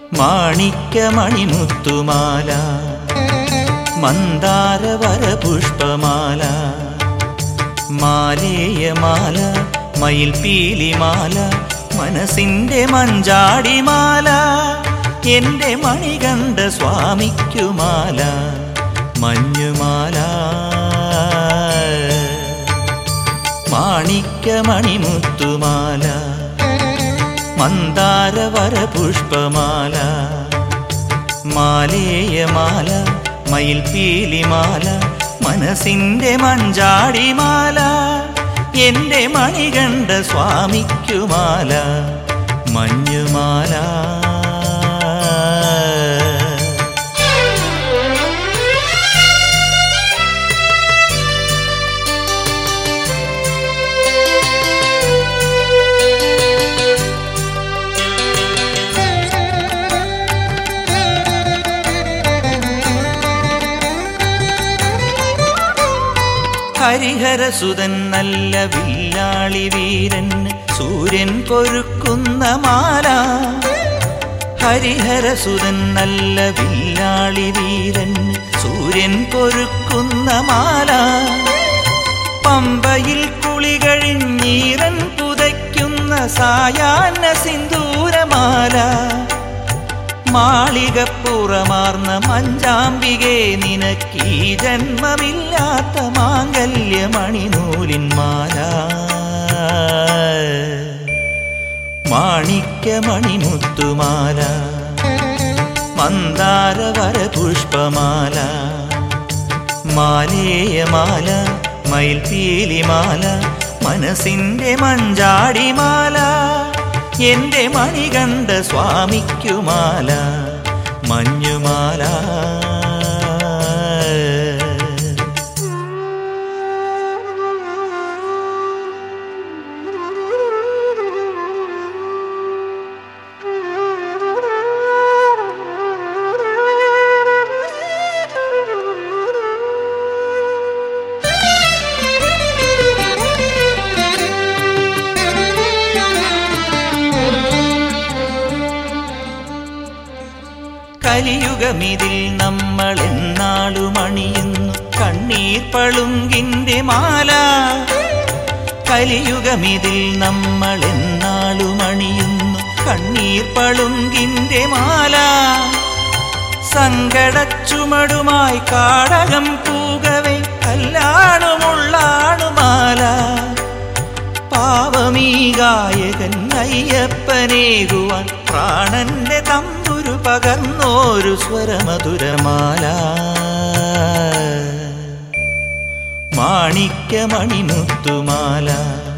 മാണിക്യമണിമുത്തുമാല മന്ദാരവര പുഷ്പമാല മാലേയമാല മയിൽ പീലിമാല മനസ്സിന്റെ മഞ്ചാടിമാല എന്റെ മണികണ്ഠ സ്വാമിക്കുമാല മഞ്ഞുമാല മാണിക്യമണിമുത്തുമാല മന്ദാരവര പുഷ്പമാല മാലേയമാല മയിൽ പീലിമാല മനസ്സിന്റെ മഞ്ചാടിമാല എന്റെ മണികണ്ഠ സ്വാമിക്കുമാല മഞ്ഞുമാല ഹരിഹരസുതൻ നല്ല വില്ലാളി വീരൻ സൂര്യൻ പൊരുക്കുന്ന മാല ഹരിഹരസുതൻ നല്ല വില്ലാളി വീരൻ സൂര്യൻ പൊരുക്കുന്ന മാല പമ്പയിൽ കുളി കഴിഞ്ഞീറൻ പുതയ്ക്കുന്ന സായാഹ്ന സിന്ദൂരമാല മാളികപ്പുറമാർന്ന മഞ്ചാമ്പികെ നിനക്കീ ജന്മമില്ലാത്ത മാംഗല്യമണിനൂലിൻ മാല മാണിക്യമണിമുത്തുമാല മന്ദാരവര പുഷ്പമാല മാലേയമാല മയിൽ പീലിമാല മനസ്സിന്റെ മഞ്ചാടിമാല എന്റെ മണികണ്ഠ സ്വാമിക്കുമാല മഞ്ഞുമാല കലിയുഗമിതിൽ നമ്മൾ എന്നാളും അണിയുന്നു കണ്ണീർ പളുങ്കിന്റെ മാല കലിയുഗമിതിൽ നമ്മൾ എന്നാളും അണിയുന്നു കണ്ണീർ പളുങ്കിന്റെ മാല സങ്കടച്ചുമടുമായി കാടകം പൂകവേ കല്ലാണുമുള്ളാണുമാല പാവമീ ഗായകൻ അയ്യപ്പനേകുവാൻ പ്രാണന്റെ തമ്പുരു പകർന്നോരു സ്വരമധുരമാല മാണിക്യമണിമുത്തുമാല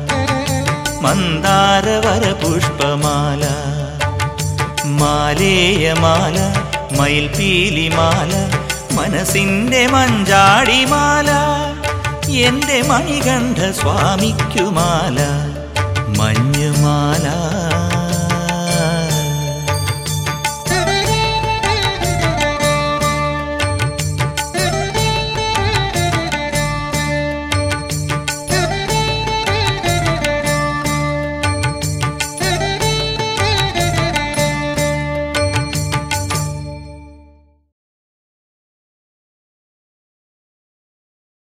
മന്ദാരവര പുഷ്പമാല മാലേയമാല മയിൽ പീലിമാല മനസ്സിന്റെ മഞ്ചാടിമാല എന്റെ മണികണ്ഠ സ്വാമിക്കുമാല മഞ്ഞുമാല